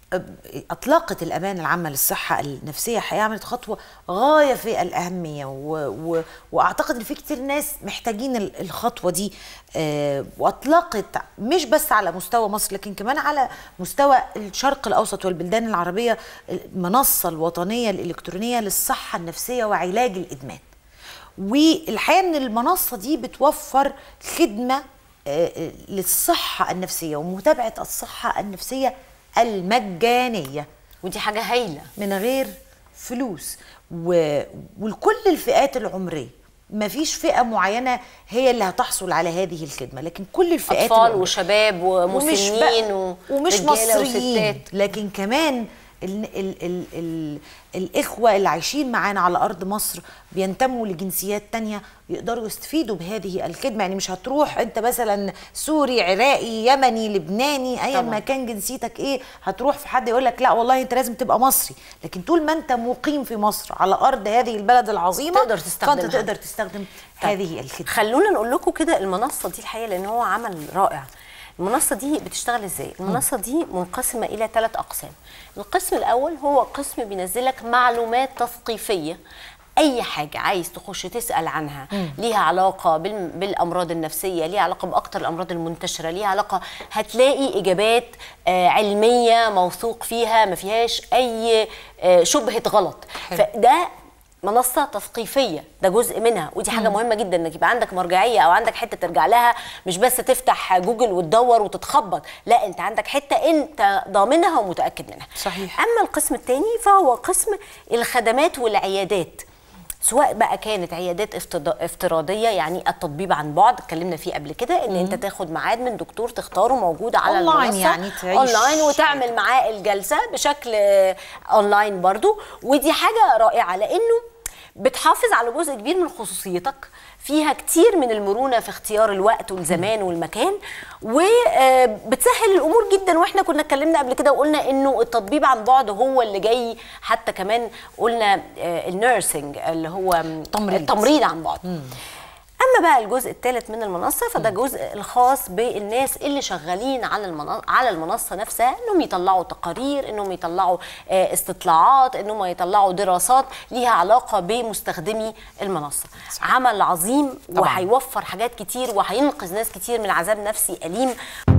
اطلقت الامانه العامه للصحه النفسيه حقيقه عملت خطوه غايه في الاهميه و... و... واعتقد ان في كتير ناس محتاجين ال- الخطوه دي آه، واطلقت مش بس على مستوى مصر لكن كمان على مستوى الشرق الاوسط والبلدان العربيه المنصه الوطنيه الالكترونيه للصحه النفسيه وعلاج الادمان والحقيقه ان المنصه دي بتوفر خدمه آه، آه، للصحه النفسيه ومتابعه الصحه النفسيه المجانيه ودي حاجه هايله من غير فلوس و... ولكل الفئات العمريه ما فيش فئه معينه هي اللي هتحصل على هذه الخدمه لكن كل الفئات اطفال العمرية. وشباب ومش ومسنين بقى- ومش ورجالة مصريين وستات. لكن كمان ال ال ال ال الإخوة اللي عايشين معانا على أرض مصر بينتموا لجنسيات تانية يقدروا يستفيدوا بهذه الخدمة يعني مش هتروح أنت مثلا سوري عراقي يمني لبناني أيا طبعاً. ما كان جنسيتك إيه هتروح في حد يقول لك لا والله أنت لازم تبقى مصري لكن طول ما أنت مقيم في مصر على أرض هذه البلد العظيمة تقدر تستخدمها. فأنت تقدر تستخدم طيب، هذه الخدمة خلونا نقول لكم كده المنصه دي الحقيقه لان هو عمل رائع المنصه دي بتشتغل ازاي المنصه دي منقسمه الى ثلاث اقسام القسم الاول هو قسم بينزلك معلومات تثقيفيه اي حاجه عايز تخش تسال عنها ليها علاقه بال- بالامراض النفسيه ليها علاقه باكتر الامراض المنتشره ليها علاقه هتلاقي اجابات آه، علميه موثوق فيها ما فيهاش اي آه، شبهه غلط حلو. فده منصه تثقيفيه ده جزء منها ودي حاجه مهمه جدا انك يبقى عندك مرجعيه او عندك حته ترجع لها مش بس تفتح جوجل وتدور وتتخبط لا انت عندك حته انت ضامنها ومتاكد منها صحيح. اما القسم الثاني فهو قسم الخدمات والعيادات سواء بقى كانت عيادات افتضا- افتراضيه يعني التطبيب عن بعد اتكلمنا فيه قبل كده ان انت تاخد ميعاد من دكتور تختاره موجود على أونلاين المنصه يعني تعيش اونلاين وتعمل معاه الجلسه بشكل آه، اونلاين برضو ودي حاجه رائعه لانه بتحافظ على جزء كبير من خصوصيتك فيها كتير من المرونة في اختيار الوقت والزمان والمكان وبتسهل الأمور جدا وإحنا كنا اتكلمنا قبل كده وقلنا إنه التطبيب عن بعد هو اللي جاي حتى كمان قلنا النيرسينج اللي هو تمريض. التمريض عن بعد اما بقى الجزء الثالث من المنصه فده جزء الخاص بالناس اللي شغالين على المنصه على المنصه نفسها انهم يطلعوا تقارير انهم يطلعوا آه، استطلاعات انهم يطلعوا دراسات ليها علاقه بمستخدمي المنصه عمل عظيم طبعاً. وهيوفر حاجات كتير وهينقذ ناس كتير من عذاب نفسي اليم